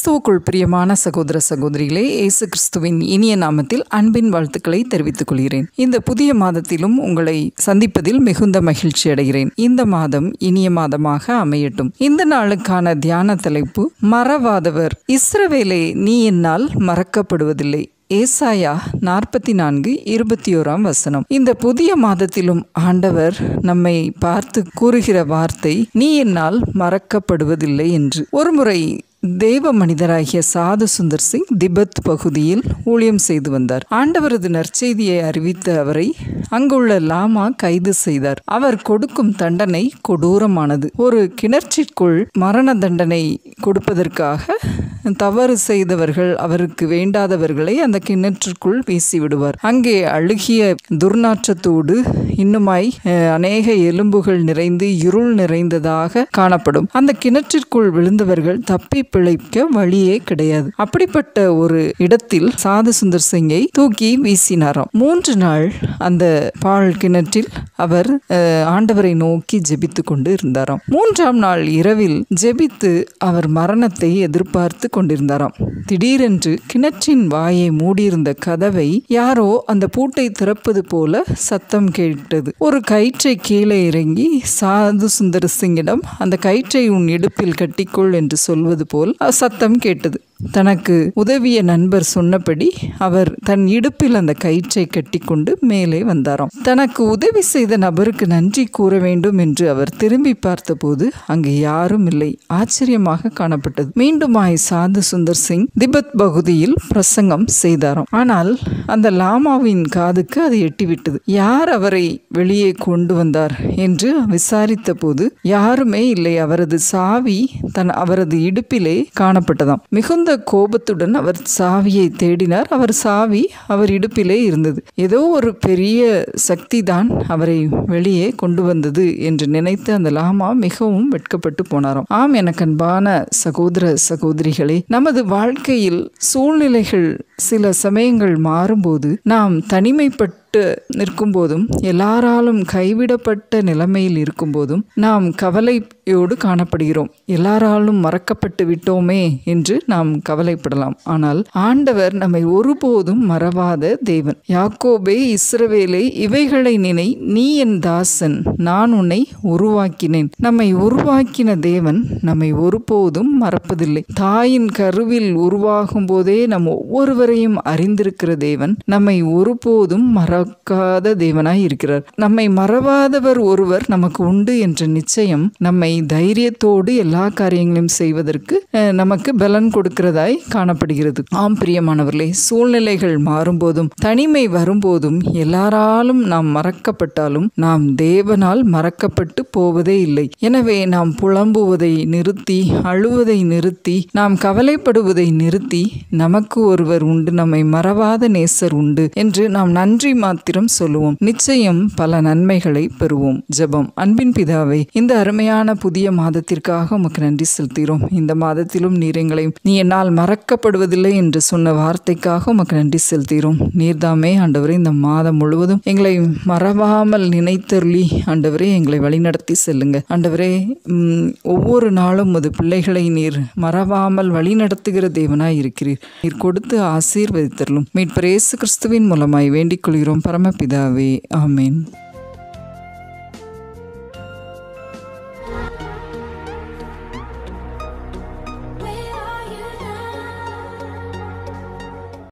கிறிஸ்துவுக்குள் பிரியமான சகோதர சகோதரிகளே இயேசு கிறிஸ்துவின் இனிய நாமத்தில் அன்பின் வாழ்த்துக்களை தெரிவித்துக் கொள்கிறேன் இந்த புதிய மாதத்திலும் உங்களை சந்திப்பதில் மிகுந்த மகிழ்ச்சி அடைகிறேன் இந்த மாதம் இனிய மாதமாக அமையட்டும் இந்த நாளுக்கான தியான தலைப்பு மறவாதவர் இஸ்ரவேலே நீ என்னால் மறக்கப்படுவதில்லை ஏசாயா நாற்பத்தி நான்கு இருபத்தி ஓராம் வசனம் இந்த புதிய மாதத்திலும் ஆண்டவர் நம்மை பார்த்து கூறுகிற வார்த்தை நீ என்னால் மறக்கப்படுவதில்லை என்று ஒருமுறை தேவ மனிதராகிய சாது சுந்தர் சிங் திபெத் பகுதியில் ஊழியம் செய்து வந்தார் ஆண்டவரது நற்செய்தியை அறிவித்த அவரை அங்குள்ள லாமா கைது செய்தார் அவர் கொடுக்கும் தண்டனை கொடூரமானது ஒரு கிணற்றிற்குள் மரண தண்டனை கொடுப்பதற்காக தவறு செய்தவர்கள் அவருக்கு வேண்டாதவர்களை அந்த கிணற்றிற்குள் வீசி விடுவார் அங்கே அழுகிய துர்நாற்றத்தோடு இன்னுமாய் அஹ், அநேக எலும்புகள் நிறைந்து இருள் நிறைந்ததாக காணப்படும் அந்த கிணற்றிற்குள் விழுந்தவர்கள் தப்பி பிழைக்க வழியே கிடையாது அப்படிப்பட்ட ஒரு இடத்தில் சாது சுந்தர் சிங்கை தூக்கி வீசினாராம் மூன்று நாள் அந்த பால் கிணற்றில் அவர் அஹ், ஆண்டவரை நோக்கி ஜெபித்து கொண்டு இருந்தாராம் மூன்றாம் நாள் இரவில் ஜெபித்து அவர் மரணத்தை எதிர்பார்த்து கொண்டிருந்தாராம் திடீரென்று கிணற்றின் வாயை மூடியிருந்த கதவை யாரோ அந்த பூட்டை திறப்பது போல சத்தம் கேட்டது ஒரு கயிற்றை கீழே இறங்கி சாது சுந்தர சிங்கிடம் அந்த கயிற்றை உன் இடுப்பில் கட்டிக்கொள் என்று சொல்வது போல் சத்தம் கேட்டது தனக்கு உதவிய நண்பர் சொன்னபடி அவர் தன் இடுப்பில் அந்த கயிற்றை கட்டிக்கொண்டு மேலே வந்தாராம் தனக்கு உதவி செய்த நபருக்கு நன்றி கூற வேண்டும் என்று அவர் திரும்பி பார்த்தபோது அங்கு யாரும் இல்லை ஆச்சரியமாக காணப்பட்டது மீண்டுமாய் சாது சுந்தர் சிங் திபெத் பகுதியில் பிரசங்கம் செய்தாராம் ஆனால் அந்த லாமாவின் காதுக்கு அது எட்டிவிட்டது யார் அவரை வெளியே கொண்டு வந்தார் என்று விசாரித்த போது யாருமே இல்லை அவரது சாவி தன் அவரது இடுப்பிலே காணப்பட்டதாம் மிகுந்த கோபத்துடன் அவர் சாவியை தேடினார் அவர் சாவி அவர் இடுப்பிலே இருந்தது ஏதோ ஒரு பெரிய சக்தி தான் அவரை வெளியே கொண்டு வந்தது என்று நினைத்து அந்த லாமா மிகவும் வெட்கப்பட்டு போனாராம் ஆம் எனக்கு அன்பான சகோதர சகோதரிகளே நமது வாழ்க்கையில் சூழ்நிலைகள் சில சமயங்கள் மாறும்போது நாம் தனிமைப்பட்டு நிற்கும் போதும் எல்லாராலும் கைவிடப்பட்ட நிலைமையில் இருக்கும்போதும் நாம் கவலையோடு காணப்படுகிறோம் எல்லாராலும் மறக்கப்பட்டு விட்டோமே என்று நாம் கவலைப்படலாம் ஆனால் ஆண்டவர் நம்மை ஒருபோதும் மறவாத தேவன் யாக்கோபே இஸ்ரவேலே இவைகளை நினை நீ என் தாசன் நான் உன்னை உருவாக்கினேன் நம்மை உருவாக்கின தேவன் நம்மை ஒருபோதும் மறப்பதில்லை தாயின் கருவில் உருவாகும் போதே நம் ஒவ்வொருவரையும் அறிந்திருக்கிற தேவன் நம்மை ஒருபோதும் மறக்காத தேவனாய் இருக்கிறார் நம்மை மறவாதவர் ஒருவர் நமக்கு உண்டு என்ற நிச்சயம் நம்மை தைரியத்தோடு எல்லா காரியங்களையும் செய்வதற்கு அஹ், நமக்கு பலன் கொடுக்கிறதாய் காணப்படுகிறது ஆம் பிரியமானவர்களே சூழ்நிலைகள் மாறும்போதும் தனிமை வரும்போதும் எல்லாராலும் நாம் மறக்கப்பட்டாலும் நாம் தேவனால் மறக்கப்பட்டு போவதே இல்லை எனவே நாம் புலம்புவதை நிறுத்தி அழுவதை நிறுத்தி நாம் கவலைப்படுவதை நிறுத்தி நமக்கு ஒருவர் உண்டு நம்மை மறவாத நேசர் உண்டு என்று நாம் நன்றி மாத்திரம் சொல்லுவோம் நிச்சயம் பல நன்மைகளை பெறுவோம் ஜெபம் அன்பின் பிதாவே இந்த அருமையான புதிய மாதத்திற்காக உமக்கு நன்றி செலுத்துகிறோம் இந்த மாதத்திலும் நீர் எங்களை நீ என்னால் மறக்கப்படுவதில்லை என்று சொன்ன வார்த்தைக்காக உமக்கு நன்றி செலுத்துகிறோம் நீர்தாமே ஆண்டவரே இந்த மாதம் முழுவதும் எங்களை மறவாமல் நினைத்தருளி ஆண்டவரே எங்களை வழிநடத்தி செல்லுங்க ஆண்டவரே ம், ஒவ்வொரு நாளும் உமது பிள்ளைகளை நீர் மறவாமல் வழிநடத்துகிற தேவனாய் இருக்கிறீர் நீர் கொடுத்து ஆசீர்வதித்தருளும் மீட்பர் இயேசு கிறிஸ்துவின் மூலமாய் வேண்டிக் கொள்கிறோம் பரமபிதாவே ஆமேன்